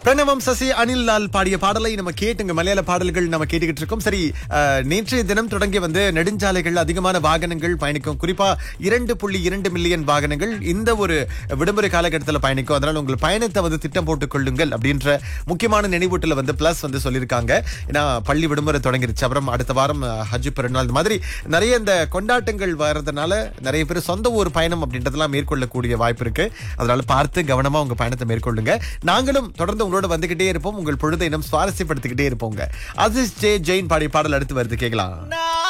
பிரணவம் சசி அனில் லால் பாடிய பாடலை நம்ம கேட்டுங்க மலையாள பாடல்கள் நம்ம கேட்டுக்கிட்டு இருக்கோம் சரி அஹ், நேற்றைய தினம் தொடங்கி வந்து நெடுஞ்சாலைகள் அதிகமான வாகனங்கள் பயணிக்கும் குறிப்பா இரண்டு புள்ளி இரண்டு மில்லியன் வாகனங்கள் இந்த ஒரு விடுமுறை காலகட்டத்தில் பயணிக்கும் அதனால உங்கள் பயணத்தை வந்து திட்டம் போட்டுக் கொள்ளுங்கள் அப்படின்ற முக்கியமான நினைவூட்டல வந்து பிளஸ் வந்து சொல்லியிருக்காங்க ஏன்னா பள்ளி விடுமுறை தொடங்கிருச்சு அப்புறம் அடுத்த வாரம் அஹ், ஹஜ் பெருநாள் இந்த மாதிரி நிறைய இந்த கொண்டாட்டங்கள் வர்றதுனால நிறைய பேர் சொந்த ஊர் பயணம் அப்படின்றதெல்லாம் மேற்கொள்ளக்கூடிய வாய்ப்பு இருக்கு அதனால பார்த்து கவனமா உங்க பயணத்தை மேற்கொள்ளுங்க நாங்களும் தொடர்ந்து உங்களோட வந்துகிட்டே இருப்போம் உங்கள் பொழுதை இன்னும் சுவாரஸ்யப்படுத்திக்கிட்டே இருப்போங்க அசிஸ் ஜே ஜெயின் பாடிய பாடல் அடுத்து வருது கேட்கலாம் நான்